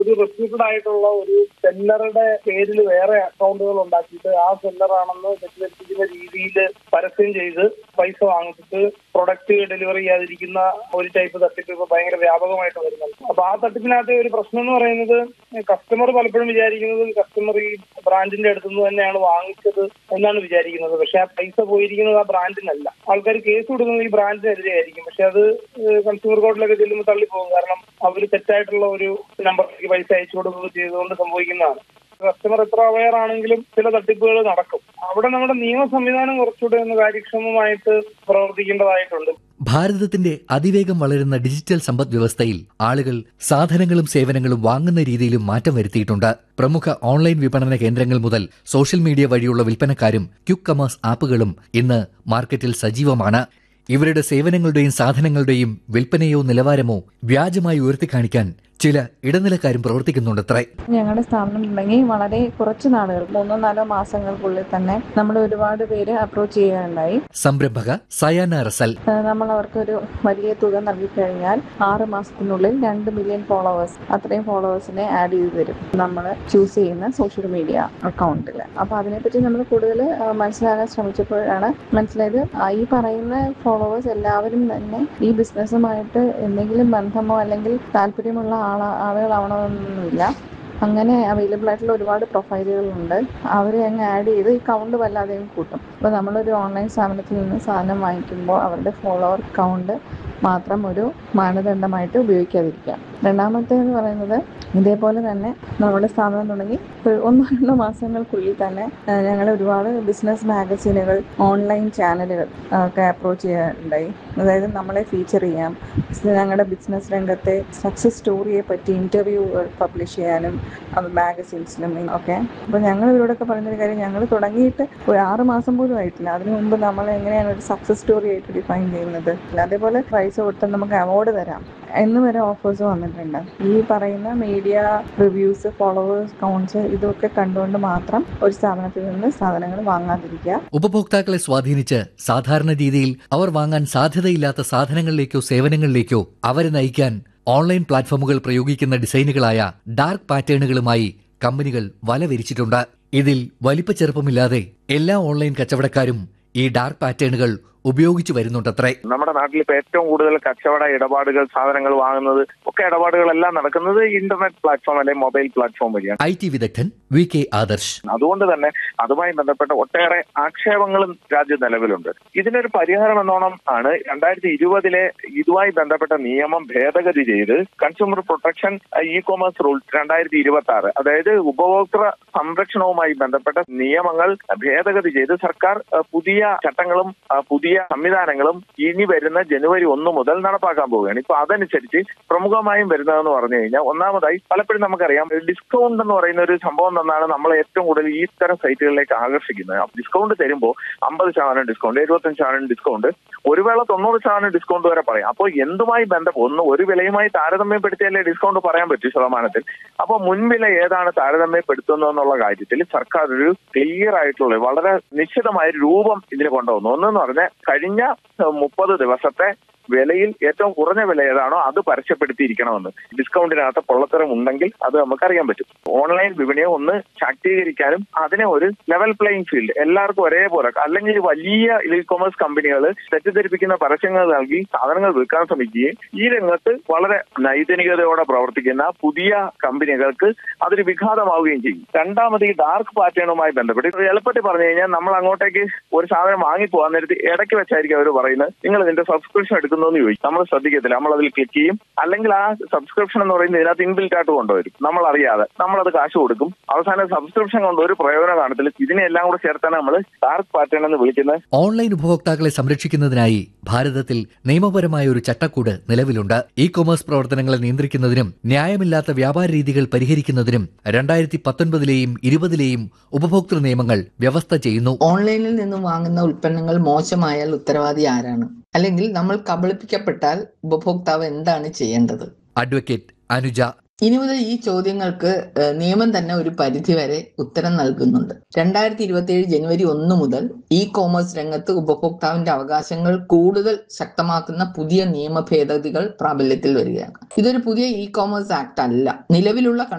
ഒരു റെസ്ട്രിക്റ്റഡ് ആയിട്ടുള്ള ഒരു സെല്ലറുടെ പേരിൽ വേറെ അക്കൗണ്ടുകൾ ഉണ്ടാക്കിയിട്ട് ആ സെല്ലറാണെന്ന് തെറ്റിദ്ധരിപ്പിക്കുന്ന രീതിയിൽ പരസ്യം ചെയ്ത് പൈസ വാങ്ങിച്ചിട്ട് പ്രൊഡക്റ്റ് ഡെലിവറി ചെയ്യാതിരിക്കുന്ന ഒരു ടൈപ്പ് തട്ടിപ്പ് ഇപ്പൊ ഭയങ്കര വ്യാപകമായിട്ട് വരുന്നുണ്ട് അപ്പൊ ആ തട്ടിപ്പിനകത്തെ ഒരു പ്രശ്നം എന്ന് പറയുന്നത് കസ്റ്റമർ പലപ്പോഴും വിചാരിക്കുന്നത് കസ്റ്റമർ ഈ ബ്രാൻഡിന്റെ അടുത്ത് നിന്ന് തന്നെയാണ് വാങ്ങിച്ചത് എന്നാണ് വിചാരിക്കുന്നത് പക്ഷെ ആ പൈസ പോയിരിക്കുന്നത് ആ ബ്രാൻഡിനല്ല ആൾക്കാർ കേസ് കൊടുക്കുന്നത് ഈ ബ്രാൻഡിനെതിരെ ആയിരിക്കും പക്ഷെ അത് കൺസ്യൂമർ കോർട്ടിലൊക്കെ ചെല്ലുമ്പോൾ തള്ളിപ്പോകും കാരണം അവർ തെറ്റായിട്ടുള്ള ഒരു നമ്പറിലേക്ക് പൈസ അയച്ചു കൊടുക്കുകയോ ചെയ്തുകൊണ്ട് സംഭവിക്കുന്നതാണ് കസ്റ്റമർ എത്ര അവയർ ആണെങ്കിലും ചില തട്ടിപ്പുകൾ നടക്കും അവിടെ നമ്മുടെ നിയമ സംവിധാനം കുറച്ചുകൂടെ ഒന്ന് കാര്യക്ഷമമായിട്ട് പ്രവർത്തിക്കേണ്ടതായിട്ടുണ്ട് ഭാരതത്തിന്റെ അതിവേഗം വളരുന്ന ഡിജിറ്റൽ സമ്പദ് വ്യവസ്ഥയിൽ ആളുകൾ സാധനങ്ങളും സേവനങ്ങളും വാങ്ങുന്ന രീതിയിലും മാറ്റം വരുത്തിയിട്ടുണ്ട് പ്രമുഖ ഓൺലൈൻ വിപണന കേന്ദ്രങ്ങൾ മുതൽ സോഷ്യൽ മീഡിയ വഴിയുള്ള വിൽപ്പനക്കാരും ക്യുക്ക് കമേഴ്സ് ആപ്പുകളും ഇന്ന് മാർക്കറ്റിൽ സജീവമാണ് ഇവരുടെ സേവനങ്ങളുടെയും സാധനങ്ങളുടെയും വിൽപ്പനയോ നിലവാരമോ വ്യാജമായി ഉയർത്തിക്കാണിക്കാൻ ചില ഇടനിലക്കാരും പ്രവർത്തിക്കുന്നുണ്ടത്രേ ഞങ്ങളുടെ സ്ഥാപനം തുടങ്ങി വളരെ കുറച്ച് നാളുകൾ മൂന്നോ നാലോ മാസങ്ങൾക്കുള്ളിൽ തന്നെ നമ്മൾ ഒരുപാട് പേര് അപ്രോച്ച് ചെയ്യുകയുണ്ടായി സംരംഭക സയാന റസൽ ഏഹ് നമ്മൾ അവർക്കൊരു വലിയ തുക നൽകിക്കഴിഞ്ഞാൽ ആറ് മാസത്തിനുള്ളിൽ രണ്ട് മില്യൺ ഫോളോവേഴ്സ് അത്രയും ഫോളോവേഴ്സിനെ ആഡ് ചെയ്ത് തരും നമ്മൾ ചൂസ് ചെയ്യുന്ന സോഷ്യൽ മീഡിയ അക്കൗണ്ടിൽ അപ്പോൾ അതിനെപ്പറ്റി നമ്മൾ കൂടുതൽ ഏഹ് മനസ്സിലാക്കാൻ ശ്രമിച്ചപ്പോഴാണ് മനസ്സിലായത് ആ ഈ പറയുന്ന ഫോളോവേഴ്സ് എല്ലാവരും തന്നെ ഈ ബിസിനസ്സുമായിട്ട് എന്തെങ്കിലും ബന്ധമോ അല്ലെങ്കിൽ താല്പര്യമുള്ള ആള ആളുകളാവണമെന്നൊന്നുമില്ല അങ്ങനെ അവൈലബിൾ ആയിട്ടുള്ള ഒരുപാട് പ്രൊഫൈലുകളുണ്ട് അവരെ അങ്ങ് ആഡ് ചെയ്ത് ഈ കൗണ്ട് വല്ലാതെയും കൂട്ടും അപ്പോൾ നമ്മളൊരു ഓൺലൈൻ സ്ഥാപനത്തിൽ നിന്ന് സാധനം വാങ്ങിക്കുമ്പോൾ അവരുടെ ഫോളോവർ കൗണ്ട് മാത്രം ഒരു മാനദണ്ഡമായിട്ട് ഉപയോഗിക്കാതിരിക്കുക രണ്ടാമത്തേന്ന് പറയുന്നത് ഇതേപോലെ തന്നെ നമ്മുടെ സ്ഥാപനം തുടങ്ങി ഒരു ഒന്നോ രണ്ടോ മാസങ്ങൾക്കുള്ളിൽ തന്നെ ഞങ്ങൾ ഒരുപാട് ബിസിനസ് മാഗസീനുകൾ ഓൺലൈൻ ചാനലുകൾ ഒക്കെ അപ്രോച്ച് ചെയ്യാറുണ്ടായി അതായത് നമ്മളെ ഫീച്ചർ ചെയ്യാം ഞങ്ങളുടെ ബിസിനസ് രംഗത്തെ സക്സസ് സ്റ്റോറിയെ പറ്റി ഇൻ്റർവ്യൂകൾ പബ്ലിഷ് ചെയ്യാനും മാഗസീൻസിലും ഒക്കെ അപ്പോൾ ഞങ്ങൾ ഇവരോടൊക്കെ പറയുന്നൊരു കാര്യം ഞങ്ങൾ തുടങ്ങിയിട്ട് ഒരു ആറ് മാസം പോലും ആയിട്ടില്ല അതിനു മുമ്പ് നമ്മൾ എങ്ങനെയാണ് ഒരു സക്സസ് സ്റ്റോറി ആയിട്ട് ഡിഫൈൻ ചെയ്യുന്നത് അതേപോലെ പൈസ കൊടുത്താൽ നമുക്ക് അവാർഡ് തരാം എന്ന് വരെ ഓഫേഴ്സ് വന്നിട്ടുണ്ട് ഈ പറയുന്ന മീഡിയ റിവ്യൂസ് ഫോളോവേഴ്സ് കൗണ്ട്സ് ഇതൊക്കെ കണ്ടുകൊണ്ട് മാത്രം ഒരു സ്ഥാപനത്തിൽ നിന്ന് സാധനങ്ങൾ വാങ്ങാതിരിക്കുക ഉപഭോക്താക്കളെ സ്വാധീനിച്ച് സാധാരണ രീതിയിൽ അവർ വാങ്ങാൻ സാധ്യതയില്ലാത്ത സാധനങ്ങളിലേക്കോ സേവനങ്ങളിലേക്കോ അവരെ നയിക്കാൻ ഓൺലൈൻ പ്ലാറ്റ്ഫോമുകൾ പ്രയോഗിക്കുന്ന ഡിസൈനുകളായ ഡാർക്ക് പാറ്റേണുകളുമായി കമ്പനികൾ വല വിരിച്ചിട്ടുണ്ട് ഇതിൽ വലിപ്പച്ചെറുപ്പമില്ലാതെ എല്ലാ ഓൺലൈൻ കച്ചവടക്കാരും ഈ ഡാർക്ക് പാറ്റേണുകൾ ഉപയോഗിച്ചു വരുന്നുണ്ടത്രേ നമ്മുടെ നാട്ടിൽ ഇപ്പൊ ഏറ്റവും കൂടുതൽ കച്ചവട ഇടപാടുകൾ സാധനങ്ങൾ വാങ്ങുന്നത് ഒക്കെ ഇടപാടുകളെല്ലാം നടക്കുന്നത് ഇന്റർനെറ്റ് പ്ലാറ്റ്ഫോം അല്ലെങ്കിൽ മൊബൈൽ പ്ലാറ്റ്ഫോം വഴിയാണ് ഐ ടി വിദഗ്ധൻ വി കെ ആദർശ് അതുകൊണ്ട് തന്നെ അതുമായി ബന്ധപ്പെട്ട ഒട്ടേറെ ആക്ഷേപങ്ങളും രാജ്യം നിലവിലുണ്ട് ഇതിനൊരു പരിഹാരം എന്നോണം ആണ് രണ്ടായിരത്തി ഇരുപതിലെ ഇതുമായി ബന്ധപ്പെട്ട നിയമം ഭേദഗതി ചെയ്ത് consumer protection e commerce rule രണ്ടായിരത്തി ഇരുപത്തി ആറ് അതായത് ഉപഭോക്തൃ സംരക്ഷണവുമായി ബന്ധപ്പെട്ട നിയമങ്ങൾ ഭേദഗതി ചെയ്ത് സർക്കാർ അഹ്, പുതിയ ചട്ടങ്ങളും അഹ്, പുതിയ സംവിധാനങ്ങളും ഇനി വരുന്ന ജനുവരി ഒന്ന് മുതൽ നടപ്പാക്കാൻ പോവുകയാണ് ഇപ്പൊ അതനുസരിച്ച് പ്രമുഖമായും വരുന്നതെന്ന് പറഞ്ഞു കഴിഞ്ഞാൽ ഒന്നാമതായി പലപ്പോഴും നമുക്കറിയാം ഡിസ്കൗണ്ട് എന്ന് പറയുന്ന ഒരു സംഭവം തന്നാണ് നമ്മളെ ഏറ്റവും കൂടുതൽ ഈ ഇത്തരം സൈറ്റുകളിലേക്ക് ആകർഷിക്കുന്നത് ഡിസ്കൗണ്ട് തരുമ്പോൾ അമ്പത് ശതമാനം ഡിസ്കൗണ്ട് എഴുപത്തഞ്ച് ശതമാനം ഡിസ്കൗണ്ട് ഒരു വേള തൊണ്ണൂറ് ശതമാനം ഡിസ്കൗണ്ട് വരെ പറയാം അപ്പോൾ എന്തുമായി ബന്ധം ഒന്ന് ഒരു വിലയുമായി താരതമ്യപ്പെടുത്തിയാലേ ഡിസ്കൗണ്ട് പറയാൻ പറ്റൂ ശതമാനത്തിൽ അപ്പോൾ മുൻവില ഏതാണ് താരതമ്യപ്പെടുത്തുന്നതെന്നുള്ള കാര്യത്തിൽ സർക്കാർ ഒരു ക്ലിയർ ആയിട്ടുള്ള വളരെ നിശ്ചിതമായ ഒരു രൂപം ഇതിന് കൊണ്ടുവന്നു ഒന്നെന്ന് പറഞ്ഞാൽ കഴിഞ്ഞ മുപ്പത് ദിവസത്തെ വിലയിൽ ഏറ്റവും കുറഞ്ഞ വില ഏതാണോ അത് പരസ്യപ്പെടുത്തിയിരിക്കണമെന്ന് ഡിസ്കൗണ്ടിനകത്ത് പൊള്ളത്തരം ഉണ്ടെങ്കിൽ അത് നമുക്കറിയാൻ പറ്റും ഓൺലൈൻ വിപണിയെ ഒന്ന് ശാക്തീകരിക്കാനും അതിനെ ഒരു ലെവൽ പ്ലേയിങ് ഫീൽഡ് എല്ലാവർക്കും ഒരേപോലെ അല്ലെങ്കിൽ വലിയ ഇ കൊമേഴ്സ് കമ്പനികൾ തെറ്റിദ്ധരിപ്പിക്കുന്ന പരസ്യങ്ങൾ നൽകി സാധനങ്ങൾ വിൽക്കാൻ ശ്രമിക്കുകയും ഈ രംഗത്ത് വളരെ നൈതിനികതയോടെ പ്രവർത്തിക്കുന്ന പുതിയ കമ്പനികൾക്ക് അതൊരു വിഘാതമാവുകയും ചെയ്യും രണ്ടാമത് ഈ ഡാർക്ക് പാറ്റേണുമായി ബന്ധപ്പെട്ട് ഇപ്പൊ എളുപ്പത്തിൽ പറഞ്ഞു കഴിഞ്ഞാൽ നമ്മൾ അങ്ങോട്ടേക്ക് ഒരു സാധനം വാങ്ങിപ്പോകാൻ നേരത്തെ ഇടയ്ക്ക് വെച്ചായിരിക്കും അവർ പറയുന്നത് നിങ്ങൾ ഇതിന്റെ സബ്സ്ക്രിപ്ഷൻ എടുക്കുന്നതെന്ന് ചോദിക്കും നമ്മൾ ശ്രദ്ധിക്കത്തില്ല നമ്മൾ അതിൽ ക്ലിക്ക് ചെയ്യും അല്ലെങ്കിൽ ആ സബ്സ്ക്രിപ്ഷൻ എന്ന് പറയുന്നത് ഇതിനകത്ത് ഇൻബിൽറ്റ് ആയിട്ട് കൊണ്ടുവരും നമ്മൾ അറിയാതെ നമ്മളത് കാശ് കൊടുക്കും അവസാനം സബ്സ്ക്രിപ്ഷൻ കൊണ്ട് ഒരു പ്രയോജനം കാണത്തില്ല ഇതിനെല്ലാം കൂടെ ചേർത്താണ് നമ്മൾ ഡാർക്ക് പാറ്റേൺ എന്ന് വിളിക്കുന്നത് ഓൺലൈൻ ഉപഭോക്താക്കളെ സംരക്ഷിക്കുന്നതിനായി ഭാരതത്തിൽ നിയമപരമായ ഒരു ചട്ടക്കൂട് നിലവിലുണ്ട് ഇ കൊമേഴ്സ് പ്രവർത്തനങ്ങളെ നിയന്ത്രിക്കുന്നതിനും ന്യായമില്ലാത്ത വ്യാപാര രീതികൾ പരിഹരിക്കുന്നതിനും രണ്ടായിരത്തി പത്തൊൻപതിലെയും ഇരുപതിലെയും ഉപഭോക്തൃ നിയമങ്ങൾ വ്യവസ്ഥ ചെയ്യുന്നു ഓൺലൈനിൽ നിന്നും വാങ്ങുന്ന ഉൽപ്പന്നങ്ങൾ മോശമായാൽ ഉത്തരവാദി ആരാണ് അല്ലെങ്കിൽ നമ്മൾ കബളിപ്പിക്കപ്പെട്ടാൽ ഉപഭോക്താവ് എന്താണ് ചെയ്യേണ്ടത് അഡ്വക്കേറ്റ് അനുജ ഇനി മുതൽ ഈ ചോദ്യങ്ങൾക്ക് ഏഹ്, നിയമം തന്നെ ഒരു പരിധിവരെ ഉത്തരം നൽകുന്നുണ്ട് രണ്ടായിരത്തി ഇരുപത്തിയേഴ് ജനുവരി ഒന്ന് മുതൽ ഇ കോമേഴ്സ് രംഗത്ത് ഉപഭോക്താവിന്റെ അവകാശങ്ങൾ കൂടുതൽ ശക്തമാക്കുന്ന പുതിയ നിയമ ഭേദഗതികൾ പ്രാബല്യത്തിൽ വരികയാണ് ഇതൊരു പുതിയ ഇ കോമേഴ്സ് ആക്ട് അല്ല നിലവിലുള്ള